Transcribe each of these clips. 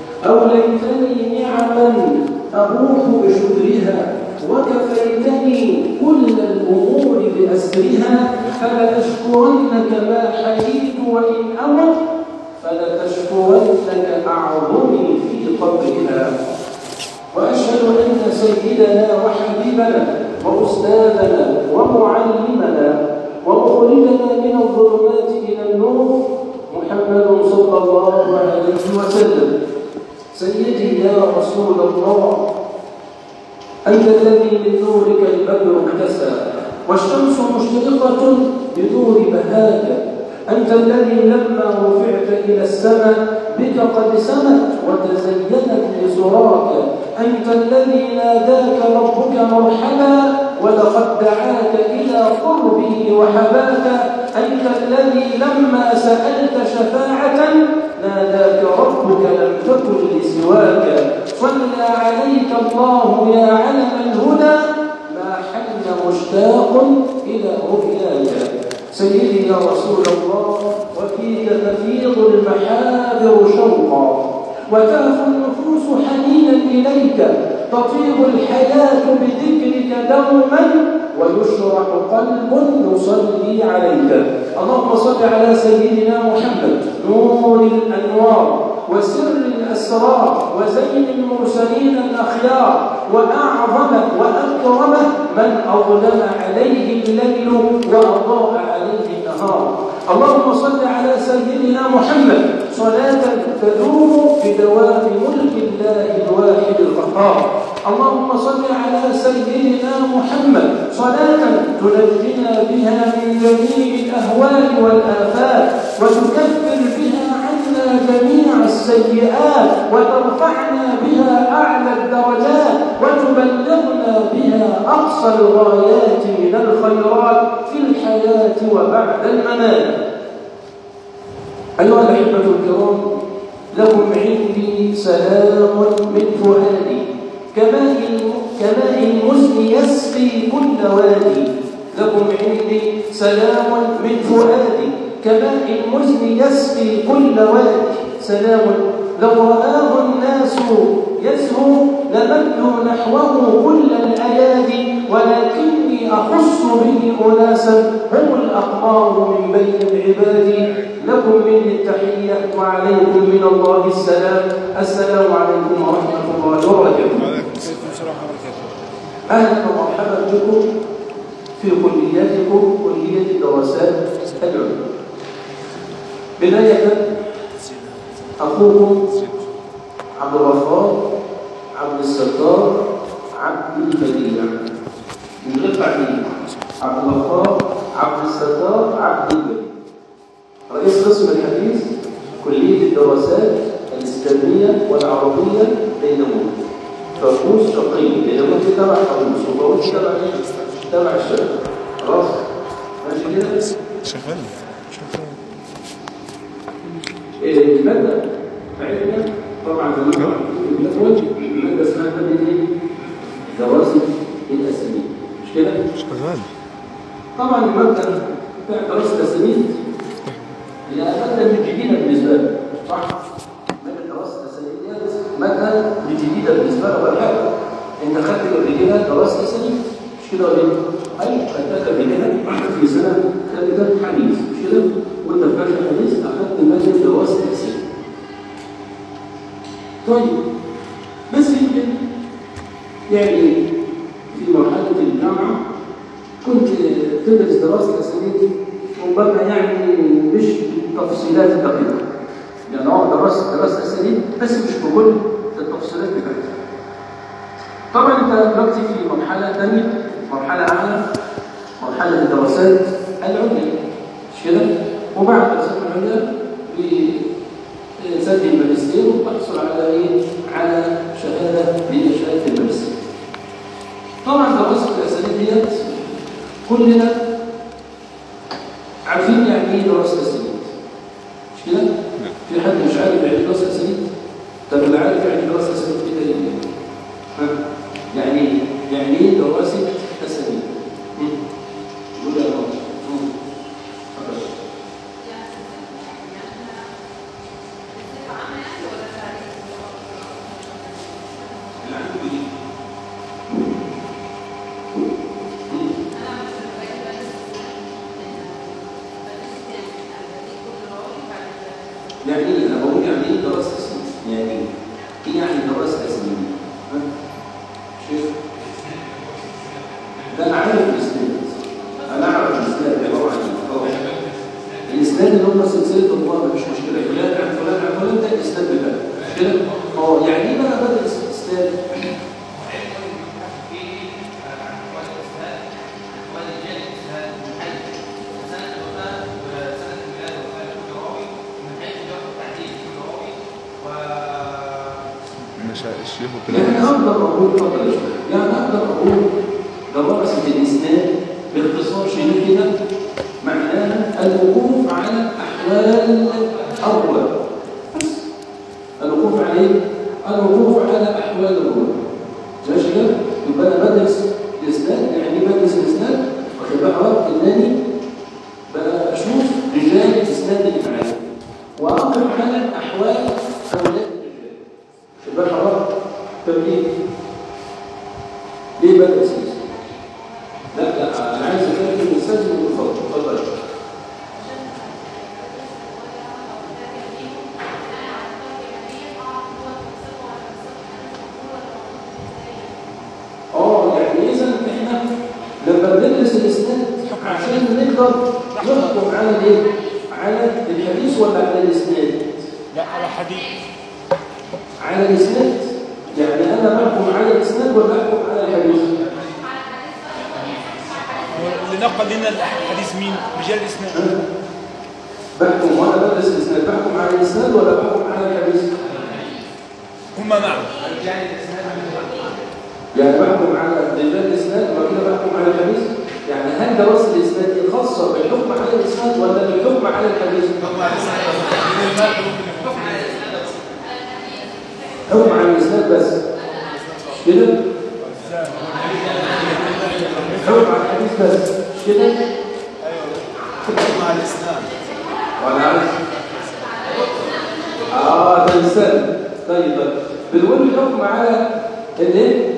أو ليتني نعما أبوح بشكرها وكفيتني كل الأمور بأسرها فلأشكرنك ما حييت وإن أمت فلتشكرنك أعظمي في قبرها وأشهد أن سيدنا وحبيبنا وأستاذنا ومعلمنا ومخرجنا من الظلمات إلى النور محمد صلى الله عليه وسلم سيدي يا رسول الله أنت الذي من نورك البدر اكتسى والشمس مشرقة بنور بهاك أنت الذي لما رفعت إلى السماء بك قد سمت وتزينت لسراك أنت الذي ناداك ربك مرحبا ولقد دعاك إلى قربه وحباك أنت الذي لما سألت شفاعة ناداك ربك لم تكن لسواك صلى عليك الله يا علم الهدى ما حل مشتاق إلى رؤياك سيدي يا رسول الله وفيك تفيض المحابر شوقا وتهفو النفوس حنينا إليك تطيب الحياة بذكرك دوما ويشرح قلب يصلي عليك اللهم صل على سيدنا محمد نور الأنوار وسر الأسرار وزين المرسلين الأخيار وأعظم وأكرم من أظلم عليه الليل وأضاء عليه النهار اللهم صل على سيدنا محمد صلاة تدوم بدوام ملك الله الواحد القهار اللهم صل على سيدنا محمد صلاة تنجينا بها من جميع الأهوال والآفات وتكفر بها عنا جميع السيئات وترفعنا بها أعلى الدرجات وتبلغنا بها أقصى الغايات من الخيرات في الحياة وبعد الممات أيها الأحبة الكرام لكم عندي سلام من فؤادي كماء كماء المزن يسقي كل وادي لكم عندي سلام من فؤادي كماء المزن يسقي كل وادي سلام لو رآه الناس يزهو لمدوا نحوه كل الأيادي ولكني أخص به أناسا هم الأقمار من بين العباد لكم مني التحية وعليكم من الله السلام السلام عليكم ورحمة الله وبركاته وعليكم السلام ورحمة الله وبركاته أهلا ومرحبا بكم في كلياتكم كلية دراسات العلوم بداية أخوكم عبد الغفار عبد الستار عبد البديع من غير تعليم عبد الغفار عبد الستار عبد البديع رئيس قسم الحديث كلية الدراسات الإسلامية والعربية دينامون فقوس شقي دينامون دي تبع قاموس وفقوس تبع ايه؟ تبع الشركة خلاص ماشي كده؟ شغال شغال المادة بتاعتنا طبعا زي ما احنا المادة اسمها مادة ايه؟ دراسة الأسانيد مش كده؟ شغال طبعا المادة بتاع دراسة الأسانيد هي مادة مش جديدة بالنسبة لي صح؟ مادة دراسة الأسانيد ديت مادة مش جديدة بالنسبة لي ولا حاجة أنت خدت قبل كده دراسة أسانيد مش كده ولا إيه؟ أيوة خدتها قبل كده في سنة خدتها حديث مش كده؟ وأنت في فرش الحديث أخدت مادة دراسة الأسانيد طيب بس يمكن يعني في مرحلة الجامعة كنت تدرس دراسة الأسانيد ربما يعني مش بالتفصيلات الدقيقة يعني اه دراسة دراسة أسانيد بس مش بكل التفصيلات بتاعتها طبعا أنت دلوقتي في مرحلة ثانية مرحلة أعلى مرحلة الدراسات العليا مش كده؟ وبعد الدراسات العليا بتسجل الماجستير وتحصل على إيه؟ على شهادة بشهادة الماجستير طبعا دراسة الأسانيد ديت كلنا عارفين يعني ايه دراسة أسانيد مش كده؟ في حد مش عارف يعني ايه دراسة أسانيد؟ طب اللي عارف يعني ايه دراسة أسانيد كده ايه؟ ها؟ يعني ايه؟ يعني ايه دراسة أسانيد؟ هم؟ قول يا رب هم. اتفضل. يعني ايه انا بقول يعني ايه دراسه تسليم يعني ايه ايه يعني دراسه تسليم ها شوف ده انا عارف الاسناد انا اعرف الاسناد عباره عن ايه آه. الاسناد اللي هم سلسله الله مفيش مشكله فلان عن فلان عن فلان ده الاسناد بتاعه مش كده اه يعني ايه بقى بدل الاسناد مش الشيخ يعني وكده اقدر اقول اتفضل يا شيخ. يعني اقدر اقول دراسه الاسناد باختصار شديد كده معناها الوقوف على احوال الرواه بس الوقوف على ايه؟ الوقوف على احوال الرواه ماشي كده؟ يبقى انا بدرس الاسناد يعني ايه بدرس الاسناد واخد بالك انني بشوف رجال الاسناد اللي معايا واقف على احوال هؤلاء الرجال يبقى حضرتك تمرين ليه بدأ أساس؟ لا لا أنا عايز أتكلم من أساس من الفضل اتفضل اه يعني إذا إحنا لما بندرس الإسناد عشان نقدر نحكم على الإيه؟ على الحديث ولا على الإسناد؟ لا على حديث على الإسناد يعني أنا بحكم على الإسناد ولا بحكم على الحديث اللي نقل لنا الحديث مين رجال الاسناد أنا بحكم وأنا بدرس الإسناد بحكم على الإسناد ولا بحكم على الحديث هما معا يعني بحكم على رجال الإسناد وكده بحكم على الحديث يعني هل دراسة الإسناد دي خاصة بالحكم على الإسناد ولا بالحكم على الحديث حكم على الإسناد بس مش كده حكم على الحديث بس مش كده مع الاسناد ولا عارف اه ده مثال طيب طيب بنقول الحكم على الايه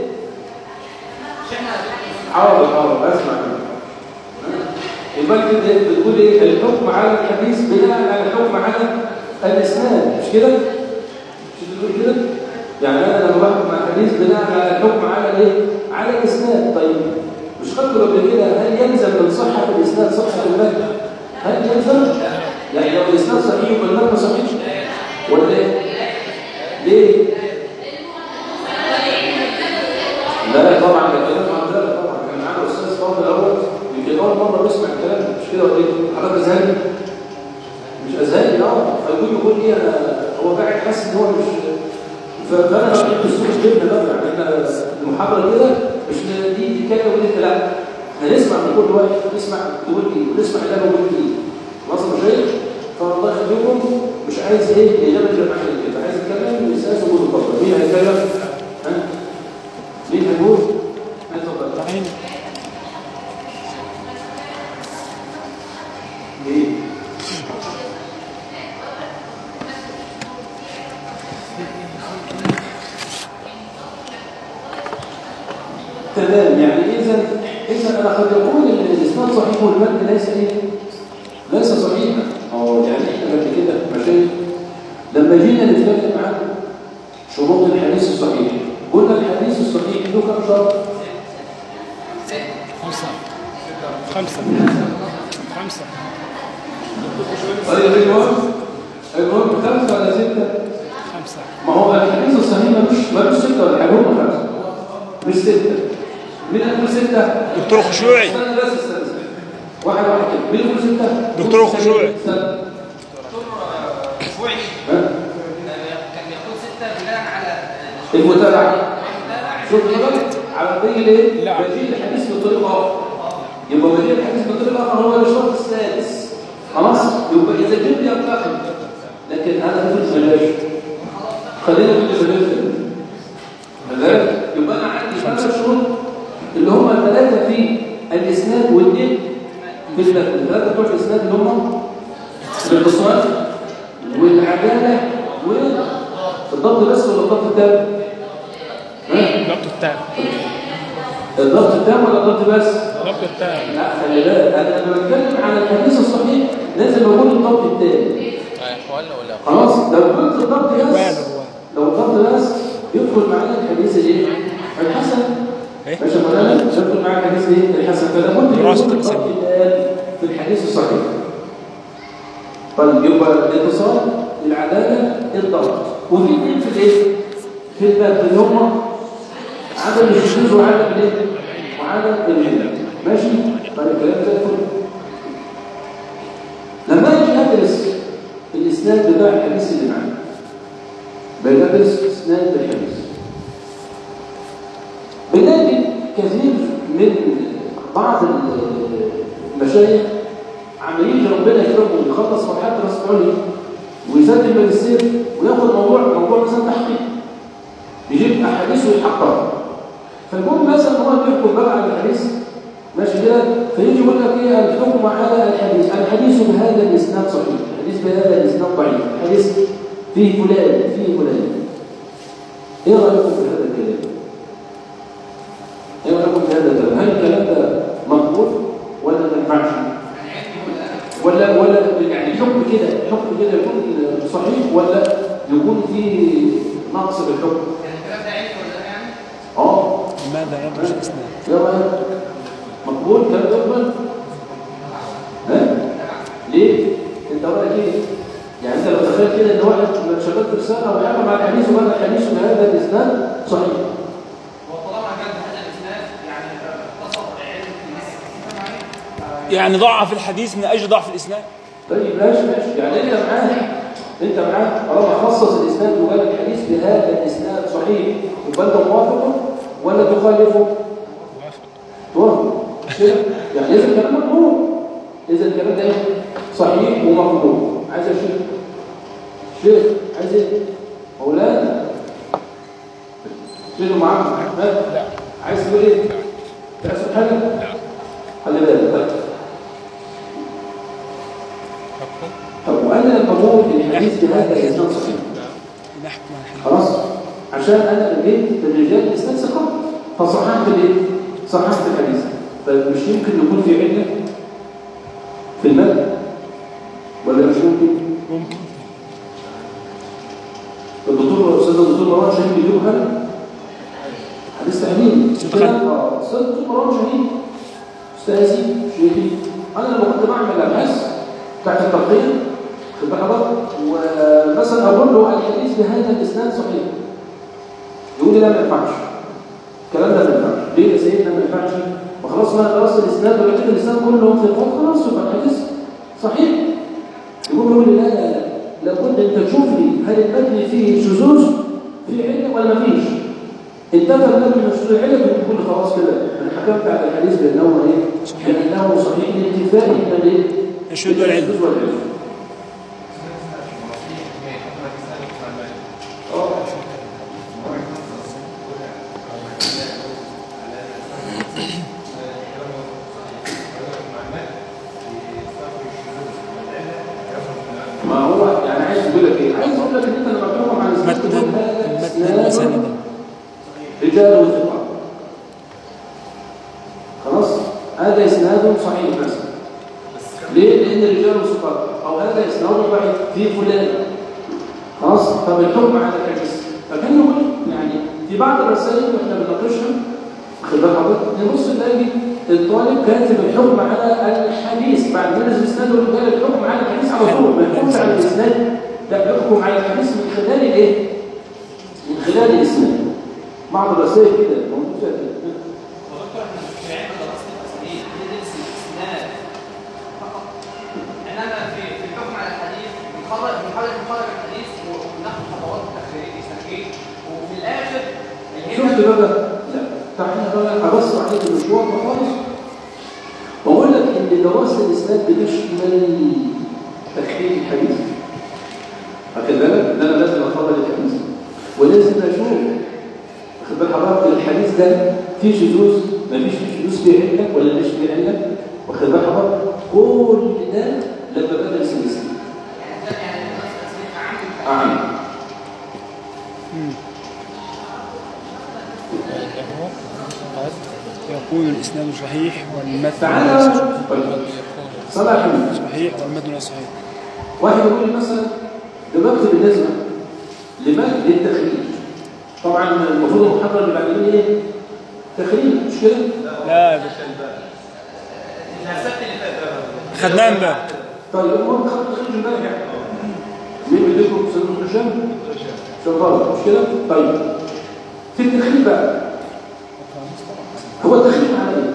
حاضر حاضر اسمع منك. يبقى كده بتقول ايه الحكم على الحديث بناء على الحكم على الاسناد مش كده مش بتقول كده يعني انا لما بحكم على الحديث بناء على الحكم على الايه على الاسناد طيب مش خدتوا قبل كده هل يلزم من صحه الاسناد صحه المتن هل يلزم يعني لو الاسناد صحيح يبقى المتن صحيح ولا ايه ليه لا طبعا ده كلام عن ذلك طبعا كان معانا استاذ فاضل الاول يمكن اول مره بيسمع الكلام ده مش كده ولا ايه حضرتك ازهري مش ازهري اه فيقول يقول ايه انا هو قاعد حاسس ان هو مش ف- فانا بقيت بسوق جبنا بقى يعني احنا المحاضره كده مش دي دي كده ودي لا احنا نسمع من كل واحد نسمع تقول ايه ونسمع ده بقول ايه وصل شيء فالله يخليكم مش عايز ايه اجابه جماعيه كده عايز يتكلم الاستاذ يقول اتفضل مين هيتكلم؟ ها؟ مين هيقول؟ اتفضل عين ليه؟ تمام يعني اذا اذا انا قد يكون الاسناد صحيح والمتن ليس ايه؟ ليس صحيحا اه يعني احنا قبل كده مشايخ لما جينا نتكلم عن شروط الحديث الصحيح قلنا الحديث الصحيح له كم شرط؟ خمسة خمسة خمسة طيب المهم المهم خمسه ولا سته؟ خمسة ما هو الحديث الصحيح ملوش ملوش سته ولا حاجه هم خمسه مش سته مين هيقول سته؟ دكتور خشوعي استنى بس استنى استنى. واحد واحد كده مين يقول سته؟ دكتور خشوعي. استنى. اسبوعي ها؟ كان بيقول ستة بناء على المتابعه شوف كده على طريق الايه؟ لا. بديل الحديث بطريقه اخرى يبقى بديل الحديث بطريقه اخرى هو الشرط السادس خلاص يبقى اذا جبت ينتقد لكن انا بدون ملاش خلينا بدون ملاش ملاش يبقى انا عندي خمس شروط اللي هم الثلاثه في الاسناد والايه في المتن الثلاثه بتوع الاسناد اللي هم الاتصال والعداله والضبط بس ولا الضبط التام؟ ها؟ ضبط التام الضبط التام ولا الضبط بس؟ ضبط التام لا خلي بالك انا لما بتكلم على الحديث الصحيح لازم اقول الضبط التام إخوان ولا خلاص لو قلت الضبط رواه بس الرواه. لو الضبط بس يدخل معانا الحديث الايه؟ الحسن إيه؟ ماشي يا مولانا يدخل معانا الحديث الايه؟ الحسن فلا بد دراسة يكون الأسانيد. الضبط الآن في الحديث الصحيح طيب يبقى الاتصال العداله الضبط وفي اثنين في الايه؟ في الباب اللي هم عدم الشذوذ وعدم الايه؟ وعدم العله ماشي؟ طيب الكلام زي الفل لما اجي ادرس الاسناد بتاع الحديث اللي معانا بندرس اسناد الحديث بنلاقي كثير من بعض المشايخ عمالين ربنا يكرمه ويخلص مرحله راس العليا ويسجل ماجستير وياخد موضوع موضوع مثلا تحقيق يجيب احاديث ويحققها فالمهم مثلا هو بيحكم بقى على الحديث ماشي كده فيجي يقول لك ايه الحكم على الحديث الحديث بهذا الاسناد صحيح الحديث بهذا الاسناد ضعيف الحديث فيه فلان فيه فلان ايه رايكم في هذا الكلام ايه رايكم في هذا الكلام هل الكلام ده مقبول ولا ما ينفعش ولا ولا يعني الحكم كده الحكم كده يكون صحيح ولا يكون فيه نقص في الحكم يعني الكلام ده علم ولا لا يعني؟ اه لماذا ندرس الاسناد؟ ايه رايك مقبول كلام يقبل ها ليه انت رايك ايه يعني انت لو تخيل كده ان واحد شغال في رساله وحكم على الحديث وقال الحديث بهذا الاسناد صحيح وطالما كان بهذا الاسناد يعني اتصل علم الناس يعني ضعف الحديث من اجل ضعف الاسناد طيب ماشي ماشي يعني انت معاه انت معاه طالما خصص الاسناد وقال الحديث بهذا الاسناد صحيح يبقى انت موافقه ولا تخالفه؟ توافق مش كده؟ يعني اذا الكلام مقبول اذا الكلام ده ايه؟ صحيح ومقبول عايز اشوف شيخ عايز ايه؟ مولانا شيخ معاك لا عايز تقول ايه؟ تعرف حاجه؟ لا خلي بالك طيب طب وانا قبول الحديث بهذا الاسناد صحيح نحكم على الحديث خلاص عشان انا لقيت الرجال الاسناد ثقات فصححت الايه صححت الحديث فمش يمكن يكون في عله في المد ولا مش ممكن ممكن الدكتور الاستاذ الدكتور مروان شاهين بيجيبوا حاجه حديث تحليل صدق. كده؟ اه استاذ الدكتور مروان شاهين استاذي شيخي انا لما كنت بعمل ابحاث بتاعت التلقين في البحر ومثلا اقول له الحديث بهذا الاسناد صحيح يقول لي لا ما ينفعش الكلام ده ما ينفعش ليه يا سيدنا ما ينفعش وخلاص ما درست الاسناد ولقيت الاسناد كله ثقات خلاص يبقى الحديث صحيح يقوم يقول لي لا لا لا لابد انت تشوف لي هل المتن فيه شذوذ في علم ولا ما فيش انتفى المتن من شذوذ العلم بتقول خلاص كده انا حكمت على الحديث بانه ايه صحيح. بانه صحيح لانتفاء من الايه الشذوذ والعلم. الشذوذ والعلم اه ما هو يعني عايز يقول لك ايه عايز يقول لك ان انت لما بتحكم على الاسناد متن تقول هذا المتن إسناد وسندا رجال وثقات خلاص هذا اسناد صحيح مثلا ليه لان رجال وثقات او هذا اسناد ضعيف في فلان خلاص طب الحكم على الحديث فكان يقول يعني في بعض الرسائل واحنا بنناقشها خد بال حضرتك نبص نلاقي الطالب كاتب الحكم على الحديث بعد ما نزل اسناده قال الحكم على الحديث على طول ما يحكمش على الاسناد لا يحكم على الحديث من خلال الايه؟ من خلال الاسناد بعض الرسائل كده موجود فيها كده ودكتور احنا في علم دراسه الاسانيد بندرس الاسناد فقط انما في في الحكم على الحديث بنخرج بنحاول نخرج الحديث وناخد خطوات تخريجيه سنتين وفي الاخر شفت بقى لا تعالى بقى ابص عليك المشوار ده خالص واقول لك ان دراسه الاسناد بتشمل تحقيق الحديث واخد بالك ان انا لازم اخرج الحديث ولازم اشوف واخد بال حضرتك الحديث ده فيه شذوذ مفيش فيه شذوذ فيه عله ولا مش فيه عله واخد بال حضرتك كل ده لما بدرس الاسناد يعني ده يعني دراسه الاسانيد اعم اعمل يكون الاسناد صحيح والمتن تعالى ليس صلاح صحيح والمتن ليس صحيح واحد يقول لي مثلا دلوقتي بالنسبه لمن للتخريج طبعا المفروض المحاضره اللي بعدين ايه تخريج مش كده لا يا دكتور السبت اللي فات خدناه امبارح طيب المهم خدوا تخريج امبارح يعني مين بيديكم سيدنا هشام شغال مش كده طيب في التخريج بقى هو التخريج على ايه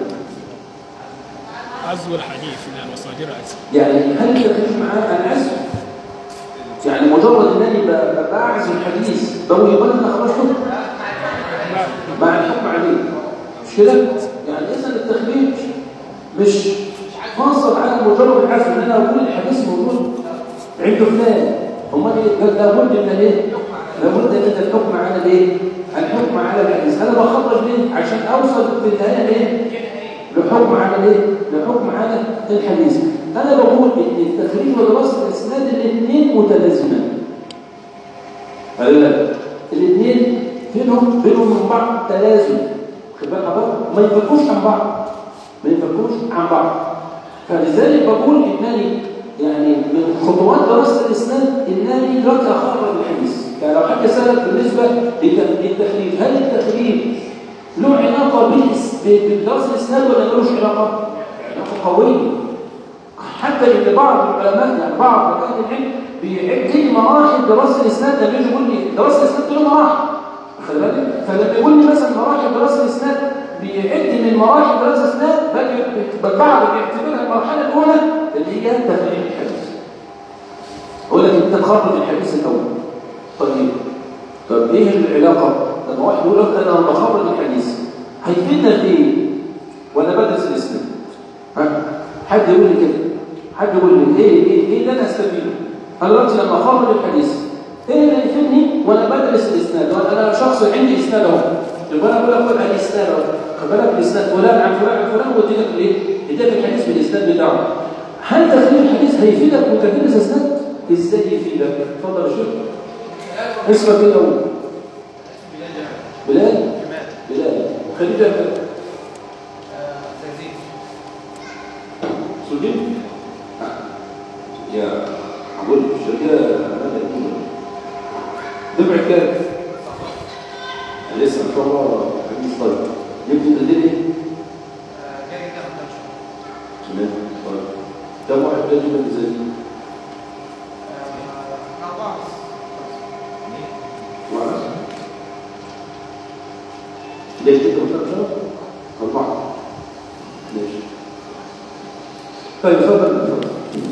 عزو الحديث من المصادر عزو يعني هل التخريج معاه العزم يعني مجرد انني ب- ب- بعزم الحديث بقول يبقى انا خلاص حكم مع الحكم عليه مش كده يعني اذا التخريج مش منصب على مجرد العزم ان انا اقول الحديث موجود عند فلان امال ايه قال لابد من ايه لابد من الحكم على الايه الحكم على الحديث انا بخرج ليه عشان اوصل في النهايه ايه لحكم على ايه لحكم على الحديث انا بقول ان التخريج ودراسه الاسناد الاثنين متلازمان قال لا الاثنين بينهم بينهم من بعض تلازم خد بالك حضرتك ما يفرقوش عن بعض ما يفرقوش عن بعض فلذلك بقول انني يعني من خطوات دراسه الاسناد انني دلوقتي اخرج الحديث يعني لو حد سالك بالنسبه للت- للتخريج هل التخريج له علاقه بالإس- بدراسه الاسناد ولا ملوش علاقه؟ علاقه قويه حتى ان بعض العلماء يعني بعض اهل العلم بيعد لي مراحل دراسه الاسناد لما يجي يقول لي دراسه الاسناد له مراحل خلي بالك فلما يقول لي مثلا مراحل دراسه الاسناد بيعد من مراحل دراسه الاسناد بتبعها بيعتبرها المرحله الاولى اللي هي تخريج الحديث اقول لك انت تخرج الحديث الاول طيب طب ايه العلاقه لما واحد يقول لك انا بخرج الحديث هيفيدنا في ايه وانا بدرس الاسناد ها حد يقول لي كده حد يقول لي ايه ايه ايه اللي انا استفيده انا دلوقتي لما اخرج الحديث ايه اللي يفيدني وانا بدرس الاسناد انا شخص عندي اسناد اهو يبقى انا بقول لك خد على الاسناد اهو خد بالك الاسناد فلان عن فلان عن فلان وادي لك الايه؟ ادي لك الحديث بالاسناد بتاعه هل تخريج الحديث هيفيدك وتدرس اسناد؟ ازاي يفيدك؟ اتفضل يا شيخ اسمك ايه الاول؟ بلال بلال خليجه بلال سودين يا عبود الشركة دفع كام؟ لسه ان شاء الله حديث طيب يبدو تدري ايه؟ تمام طيب كم واحد بيجي من زي واحد ليش كده قلت لك أربعة ليش؟ طيب تفضل تفضل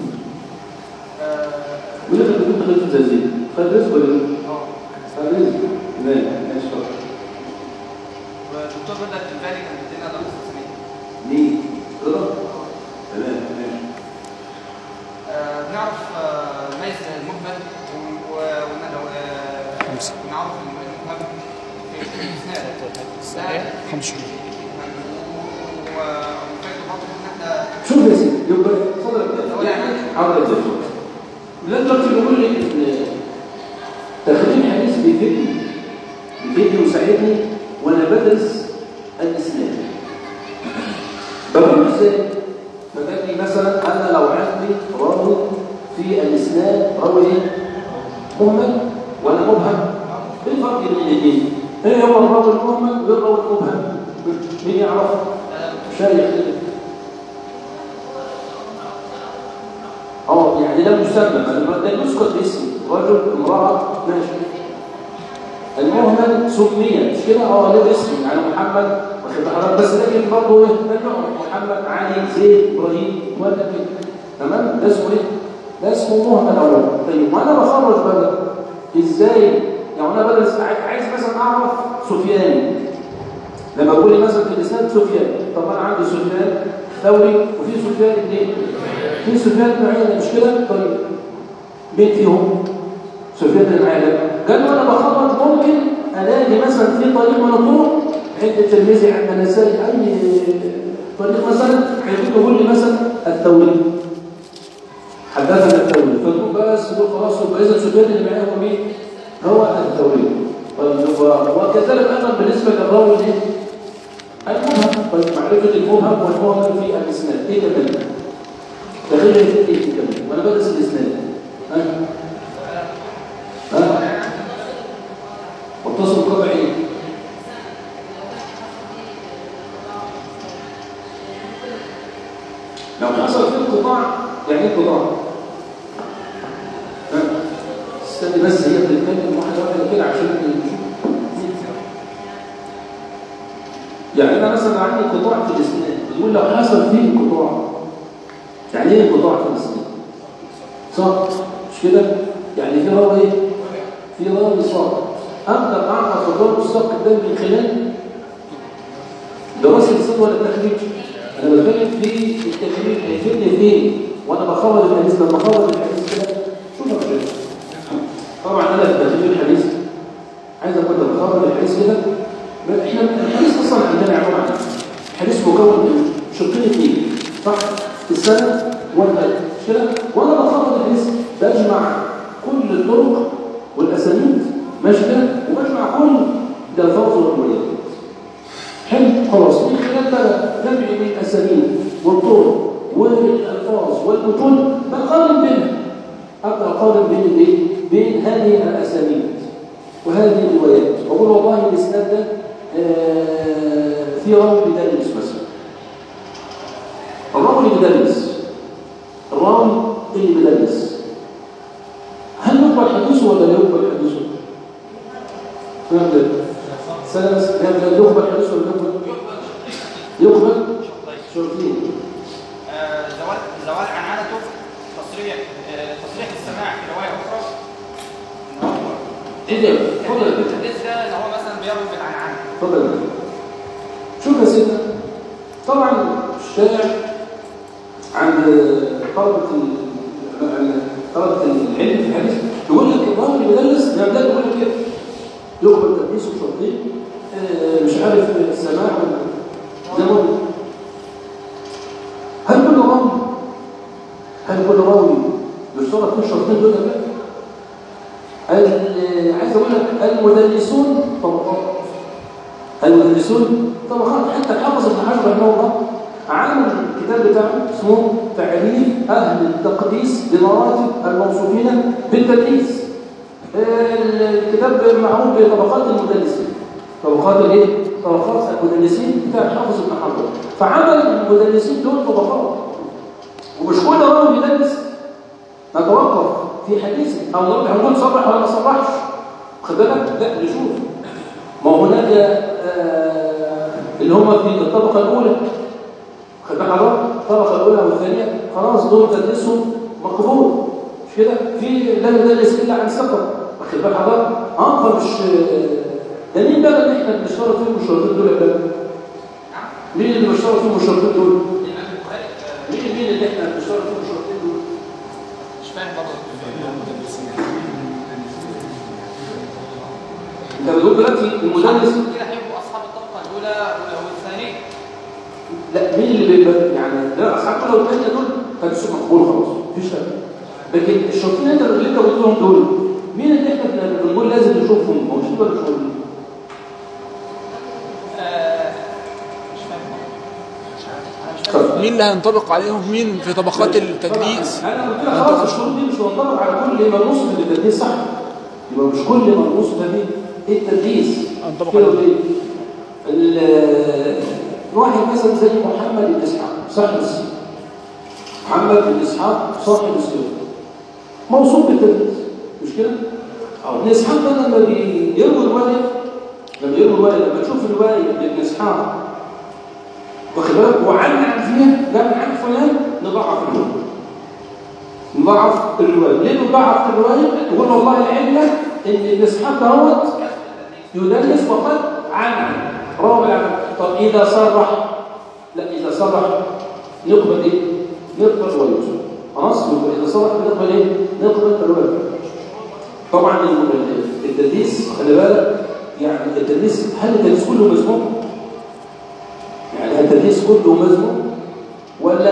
ولك كنت خليت زي خد رزق ولا خد رزق تمام ماشي تفضل والدكتور بدأ التلفاني كان بيدينا دراسة تسمية مين؟ رضا؟ تمام ماشي آه، بنعرف آه، نميز المجمل و- و- ون- آه، خمسة. ونعرف المجمل في في الإسناد صحيح خمسة وفكرة برضه إن إحنا شوف يا سيدي يبقى اتفضل يعني حاضر يا سيدي لا دلوقتي بقول لي ان تخريج الحديث بيفيدني بيفيدني ويساعدني وانا بدرس الاسلام بقول ازاي؟ فقال لي مثلا انا لو عندي راوي في الاسلام راوي مهمل ولا مبهم ايه الفرق بين الاثنين؟ ايه هو الراوي المهمل والراوي المبهم؟ مين يعرف؟ شايخ كده اه يعني ده مسمى ما ده يسقط باسم رجل امراه ماشي المهمل سمي مش كده اه ده اسم يعني محمد واخد بالك بس لكن برضه ايه ده نوع محمد علي زيد ابراهيم ولا كده تمام ده اسمه ايه ده اسمه مهمل اول طيب وانا بخرج بقى ازاي يعني انا بدرس عايز عايز مثلا اعرف سفيان لما بقول لي مثلا في الاسناد سفيان طب انا عندي سفيان ثوري وفي سفيان اثنين في سفيان بن عيينة مش كده طيب مين فيهم سفيان بن عيينة قال وانا بخرج ممكن الاقي مثلا في طريق من الطرق عند الترمذي عند النسائي اي طريق مثلا هيجي يقول لي مثلا الثوري حدثنا الثوري فتقول بس تقول خلاص يبقى اذا سفيان اللي معايا هو مين؟ هو الثوري طيب و- وكذلك ايضا بالنسبه للراوي الايه؟ المبهم طيب معرفه المبهم والمبهم في الاسناد ايه كمان؟ تخيل في ايه كمان وانا بدرس الاسناد ها؟ متصل بقطع ايه لو حصل فيه انقطاع يعني ايه انقطاع ها؟ استني بس هي بتتكلم واحده واحده كده عشان نشوف يعني انا مثلا عندي انقطاع في الاسنان بتقول لو حصل فيه انقطاع يعني ايه انقطاع في الاسنان صح مش كده يعني في راوي ايه في راوي ساقط اقدر اعرف الراوي الساقط ده من خلال دراسه السن ولا التخريج انا بتكلم في التخريج هيفيدني فين وانا بخرج الحديث لما بخرج الحديث كده شوف يا باشا. طبعا انا في تخريج الحديث عايز اقول لك بخرج الحديث كده ما احنا الحديث اصلا عندنا عباره عن الحديث مكون من شقين اثنين صح السند والمتن مش كده وانا بخرج الحديث بجمع كل الطرق والاسانيد ماشي كده وبجمع كل الالفاظ والروايات حلو خلاص من خلال بقى جمع بين الاسانيد والطرق والالفاظ والمتون بقارن بينها ابدا اقارن بين الايه بين هذه الاسانيد وهذه الروايات واقول والله الاسناد ده آه، في راوي بيدلس مثلا الراوي اللي بيدلس الراوي اللي بيدلس هل يقبل حديثه ولا لا يقبل حديثه؟ فهمت سلام هل يقبل حديثه ولا لا يقبل؟ يقبل شرطين آه، زوال زوال عنعنته تصريح آه، تصريح السماع في روايه اخرى ان هو إيه ده؟ اتفضل يا باشا. الحديث ده ان هو مثلا بيروي بالعنعنه اتفضل يا باشا. شوف يا سيدنا طبعا الشارع عند طلبة ال- طلبة العلم في الحديث يقول لك الراجل اللي بيدرس ده ده يقول لك كده يقبل تدريسه شرطين آه، مش عارف السماع ولا زي ما قلت. هل كل راوي هل كل راوي يشترط في الشرطين دول ولا لا؟ ال- عايز اقول لك المدرسون طبقات المدرسون طبعا حتى الحافظ ابن حجر رحمه الله عامل الكتاب بتاعه اسمه تعريف اهل التقديس بمراتب الموصوفين بالتدريس الكتاب معروف بطبقات المدرسين طبقات الايه طبقات المدرسين بتاع الحافظ ابن حجر فعمل المدرسين دول طبقات ومش كل راوي بيدرس نتوقف في حديث او نقول هنقول صرح ولا ما صرحش خد بالك لا نشوف ما هناك آه، اللي هم في الطبقة الأولى خد بالك حضرتك الطبقة الأولى والثانية خلاص دول تدريسهم مقبول مش كده في لا يدرس إلا عن ثقة واخد بالك حضرتك اه فمش آه، ده مين بقى اللي احنا بنشترط فيهم الشرطين دول يا بقى؟ مين اللي بنشترط فيهم الشرطين دول؟ الامام البخاري آه، مين مين اللي احنا بنشترط فيهم الشرطين دول؟ مش فاهم برضه انت بتقول دلوقتي المدرس كده هيبقوا اصحاب الطبقه الاولى والثانيه لا مين اللي بيبقى يعني لا اصحاب كل والثانيه دول تدريسهم مقبول خلاص مفيش فرق لكن الشرطين انت اللي انت قلتهم دول مين اللي احنا بن- بنقول لازم نشوفهم هو مش دول مش موجودين آه، مش فاهم برضه. مش عارف انا مش فاهم مين اللي هينطبق عليهم مين في طبقات التدريس طبعاً. انا قلت لك خلاص الشروط دي مش منطبق على كل ما نوصف بالتدريس صح يبقى مش كل ما نوصف به التدريس ينطبق كده عليه. ولا ايه؟ ال- واحد مثلا زي محمد بن اسحاق صاحب السيره محمد بن اسحاق صاحب السيره موصوف بالتدريس مش كده؟ او ابن اسحاق ده لما بيروي روايه لما يروي روايه لما تشوف روايه لابن اسحاق واخد بالك وعن عن فيها جاب عن فلان نضعف الروايه نضعف الروايه ليه نضعف الروايه؟ تقول والله العله ان ابن اسحاق دوت يدرس فقط عن عن روى عن طب اذا صرح لا اذا صرح نقبل ايه؟ نقبل روايته خلاص يبقى اذا صرح نقبل ايه؟ نقبل روايته طبعا التدريس خلي بالك يعني التدريس هل التدريس كله مذموم؟ يعني هل التدريس كله مذموم ولا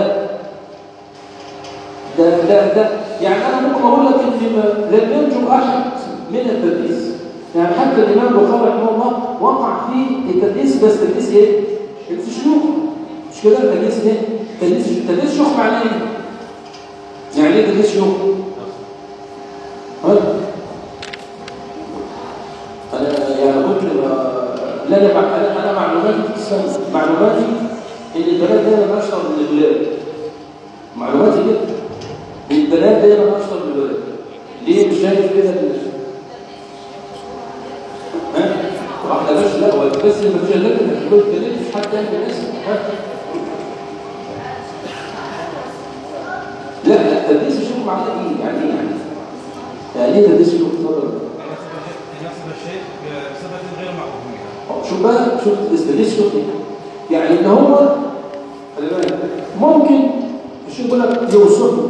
ده ده ده يعني انا ممكن اقول لك ان ما- لم ينجو احد من التدريس يعني حتى الامام البخاري رحمه الله وقع في التدريس بس تدريس ايه؟ تدريس شيوخ مش كده تدريس ايه؟ تدريس تدريس شيوخ معناه ايه؟ يعني ايه تدريس شيوخ؟ ها؟ انا يعني ممكن آه، لا لا مع- انا انا معلوماتي استنى، معلوماتي ان البنات دايما اشطر من الولاد معلوماتي كده ان البنات دايما اشطر من الولاد ليه مش شايف كده ال- ها؟ واحدة بس لا هو بس اللي مفيش الا انت مش بتقول مش حد تاني بالناس ها؟ لا لا تدريس الشغل معناه ايه؟ يعني ايه يعني؟ يعني ايه تدريس الشغل؟ اتفضل نفس الشيء بصفة غير معقولة شوف بقى شوف تدريس شوف ايه؟ يعني ان هو خلي بالك ممكن الشيخ يقول لك يوصفه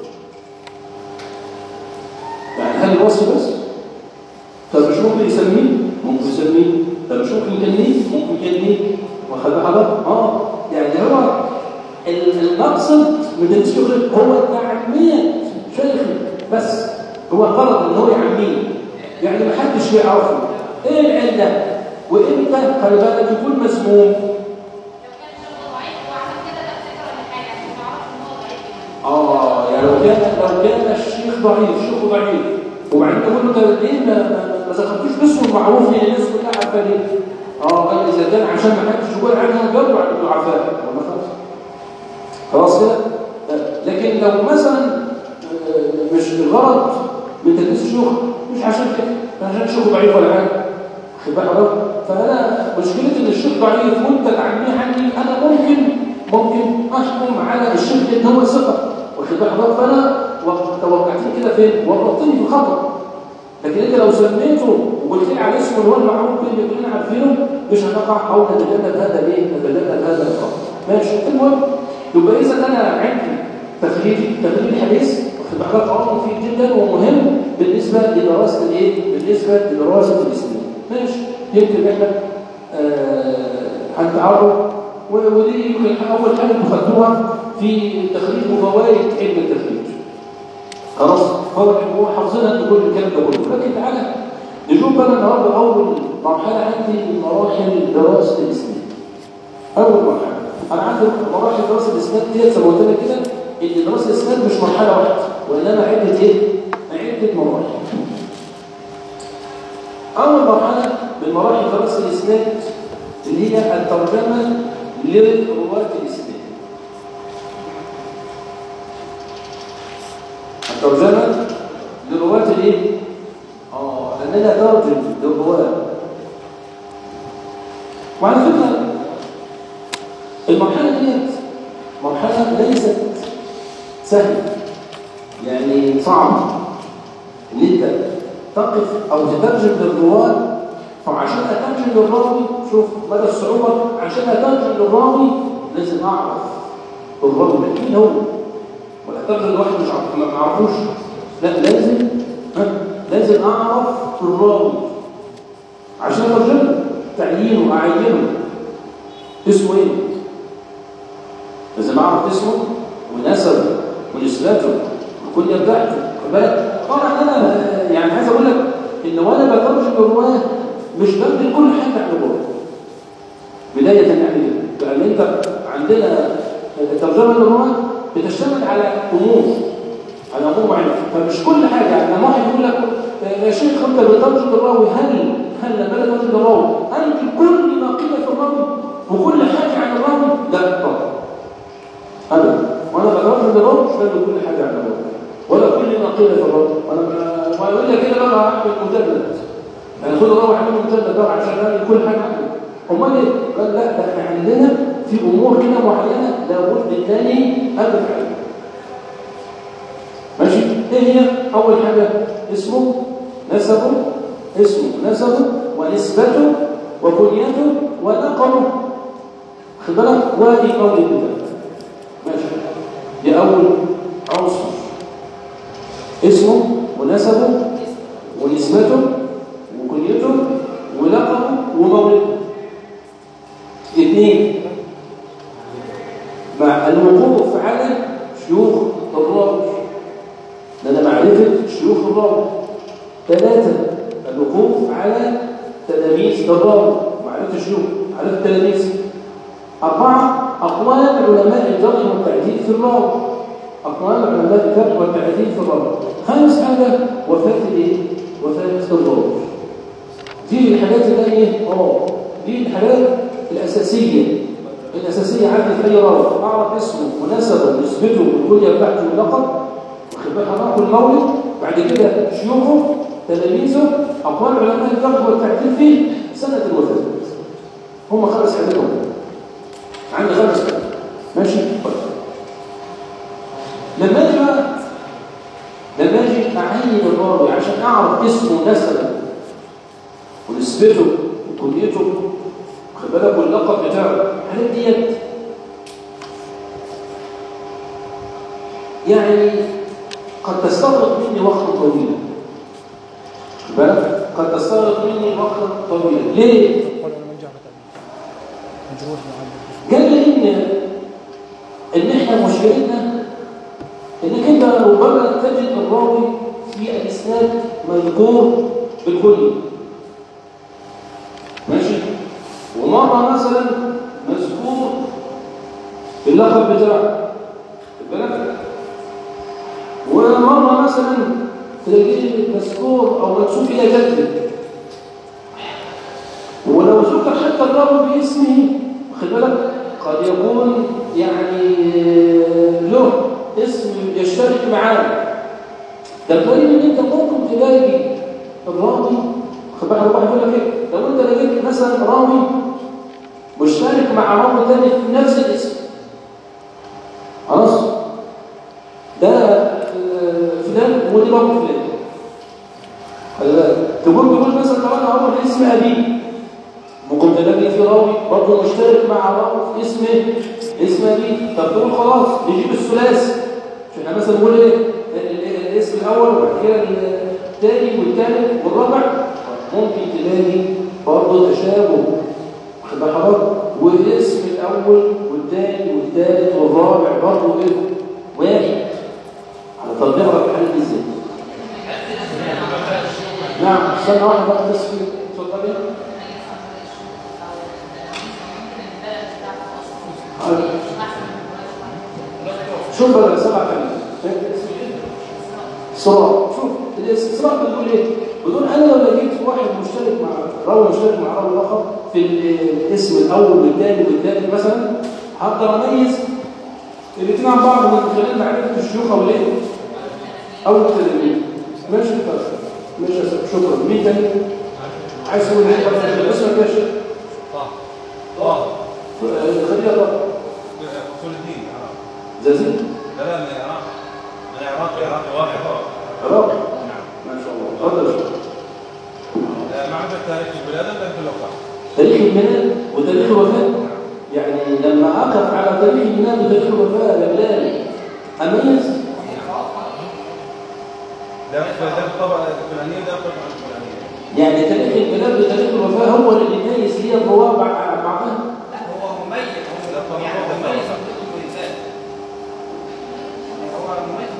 يعني هل الوصف بس؟ طب مش ممكن يسميه؟ ممكن يسميه طب مش ممكن يكنيه؟ ممكن يكنيه واخد بال حضرتك؟ اه يعني هو ال- المقصد من الشغل هو تعمية شيخ بس هو غلط ان هو يعميه يعني ما حدش يعرفه ايه العله وامتى خلي بالك يكون مسموم اه يعني لو كان لو كان الشيخ ضعيف شيخه ضعيف وبعدين تقول له طب ليه ما ما- ما ذكرتوش باسمه المعروف لان الناس كلها عارفه ليه؟ اه قال اذا كان عشان ما حدش يقول عنها جروا على الضعفاء والله خلاص خلاص كده آه، لكن لو مثلا آه، مش الغرض من تدريس الشيوخ مش عشان كده عشان الشيخ ضعيف ولا حاجه خد بالك حضرتك؟ فانا مشكلتي ان الشيخ ضعيف وانت تعميه عني انا ممكن ممكن احكم على الشيخ ان هو ثقه واخد بالك حضرتك؟ فانا توقعتني كده فين؟ ورطتني في الخطا لكن انت لو سميته وقلت لي على اسمه اللي هو المعروف اللي كلنا عارفينه مش هنقع او نتجنب هذا الايه؟ نتجنب هذا الخطا ماشي المهم يبقى اذا انا عندي تخريج تخريج الحديث واخد بالك امر مفيد جدا ومهم بالنسبه لدراسه الايه؟ بالنسبه لدراسه الاسلام ماشي يمكن احنا آه، هنتعرف و- ودي يمكن اول حاجه خدتوها في تخريج وفوائد علم التخريج خلاص هو هو حافظينها انت كل الكلام ده كله لكن تعالى نشوف بقى النهارده اول مرحله عندي من مراحل دراسه الاسلام اول مرحله انا عندي مراحل دراسه الاسلام ديت زي ما قلت لك كده ان دراسه الاسلام مش مرحله واحده وانما عده ايه؟ عده مراحل اول مرحله من مراحل دراسه الاسلام اللي هي الترجمه لرواة الاسلام الترجمه لرواة الايه؟ اه ان انا اترجم للرواه وعلى فكره المرحله ديت مرحله ليست سهله يعني صعبه ان انت تقف او تترجم للرواه فعشان اترجم للراوي شوف مدى الصعوبه عشان اترجم للراوي لازم اعرف الراوي ده مين هو ولا اترجم لواحد مش عارف ما اعرفوش لا لازم ها لازم اعرف الراوي عشان اترجمه تعيينه اعينه اسمه ايه لازم اعرف اسمه ونسبه ونسبته والكنيه بتاعته خد بالك طبعا انا يعني عايز اقول لك ان وانا بترجم الرواه مش ببني كل حاجه عن الرواه بدايه يعني كده لان انت عندنا الترجمه للرواه بتشتمل على امور على امور معينه فمش كل حاجه يعني لما واحد يقول لك يا شيخ انت بترجم الراوي هل هل لما انا بترجم الراوي انت كل ما قيل في الراوي وكل حاجه عن الراوي لا طبعا ابدا وانا بترجم الراوي مش ببني كل حاجه عن الراوي ولا كل ما قيل في الراوي وانا ب- واقول لك كده بقى هعمل مجلد يعني خد الراوي اعمل مجلد بقى عشان اعمل كل حاجه عنه امال ايه؟ قال لا ده احنا عندنا في امور كده معينه لابد الثاني ابدا عليها ماشي ايه هي اول حاجه اسمه نسبه اسمه نسبه ونسبته وكنيته ولقبه خد بالك وادي قول الكتاب ماشي دي اول عنصر اسمه ونسبه ونسبته وكنيته ولقبه ومولده اثنين مع الوقوف على شيوخ الراوي لنا معرفة شيوخ الراوي ثلاثة الوقوف على تلاميذ الراوي معرفة الشيوخ معرفة التلاميذ أربعة أقوال علماء الجرح والتعديل في الراوي أقوال علماء الجرح والتعديل في الراوي خامس حاجة وفاة الإيه؟ وفاة الراوي دي الحاجات اللي هي ايه اه دي الحاجات الاساسيه الاساسيه عندي في اي راوي اعرف اسمه ونسبه ونسبته والكليه بتاعته واللقب واخد بالك حضرتك والمولد بعد كده شيوخه تلاميذه اقوال علماء الجرح والتعديل فيه سنه الوفاه هم خمس حاجات هم. عندي خمس حاجات ماشي طيب. لما اجي بقى لما اجي اعين الراوي عشان اعرف اسمه ونسبه ونسبته وكليته خد بالك واللقب بتاعه الحاجات ديت يعني قد تستغرق مني وقتا طويلا خد بالك قد تستغرق مني وقتا طويلا ليه؟ قال لي ان ان احنا مشكلتنا انك انت ربما تجد الراوي في الاسناد مذكور بالكلي ماشي ومره مثلا مذكور باللقب بتاعه خد بالك ومره مثلا تلاقيه مذكور او منسوب الى جده ولو ذكر حتى الراوي باسمه خد بالك قد يكون يعني له اسم يشترك معاه ده الغريب ان انت ممكن تلاقي الراوي خد بالك واحد يقول لك ايه لو انت لقيت مثلا راوي مشترك مع راوي ثاني في نفس الاسم خلاص ده آه، فلان ودي راوي فلان خلي بالك تقول تقول مثلا طب انا هروح لاسم ابي ممكن تلاقي في راوي برضه مشترك مع راوي في اسم اسم ابي طب تقول خلاص نجيب الثلاثي عشان احنا مثلا نقول ايه ال- ال- الاسم الاول وبعد كده الثاني والثالث والرابع ممكن تلاقي برضه تشابه واخد بال حضرتك والاسم الاول والثاني والثالث والرابع برضه ايه واحد على طب نقرا الحاله دي ازاي نعم استنى واحده بقى بس كده اتفضلي شوف بقى سبع كلمات صراع شوف الصراع بتقول ايه بتقول انا لو لقيت واحد مشترك مع راوي مشترك مع راوي اخر في الاسم الاول والثاني والثالث مثلا هقدر اميز الاثنين عن بعض من خلال معرفه الشيوخ او الايه او التلاميذ ماشي طيب ماشي يا سيدي. شكرا مين تاني عايز تقول ايه اسمك يا شيخ طه خليها طب اصول الدين عراق زازين لا لا من العراق من العراق عراقي واحد عراق نعم ما شاء الله اتفضل يا شيخ. آه، معرفة تاريخ البلاد ولا في الوقت تاريخ الميلاد وتاريخ الوفاة يعني لما أقف على تاريخ الميلاد وتاريخ الوفاة يا بلال أميز ده في ده في الطبقة الفلانية وده في الطبقة الفلانية يعني تاريخ الميلاد وتاريخ الوفاة هو اللي يميز لي الرواه مع مع بعضها لا هو مميز هو يعني مميز من الانسان هو مميز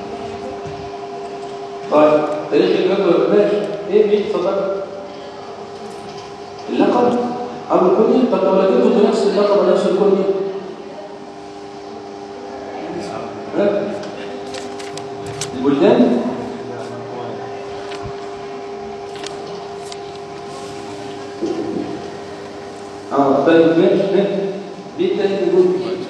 طيب تاريخ الميلاد والوفاة ماشي إيه مين اتفضل اللقب أو الكنية طب لو لقيته بنفس اللقب ونفس الكنية ها؟ البلدان اه طيب ماشي ماشي دي التاني يقول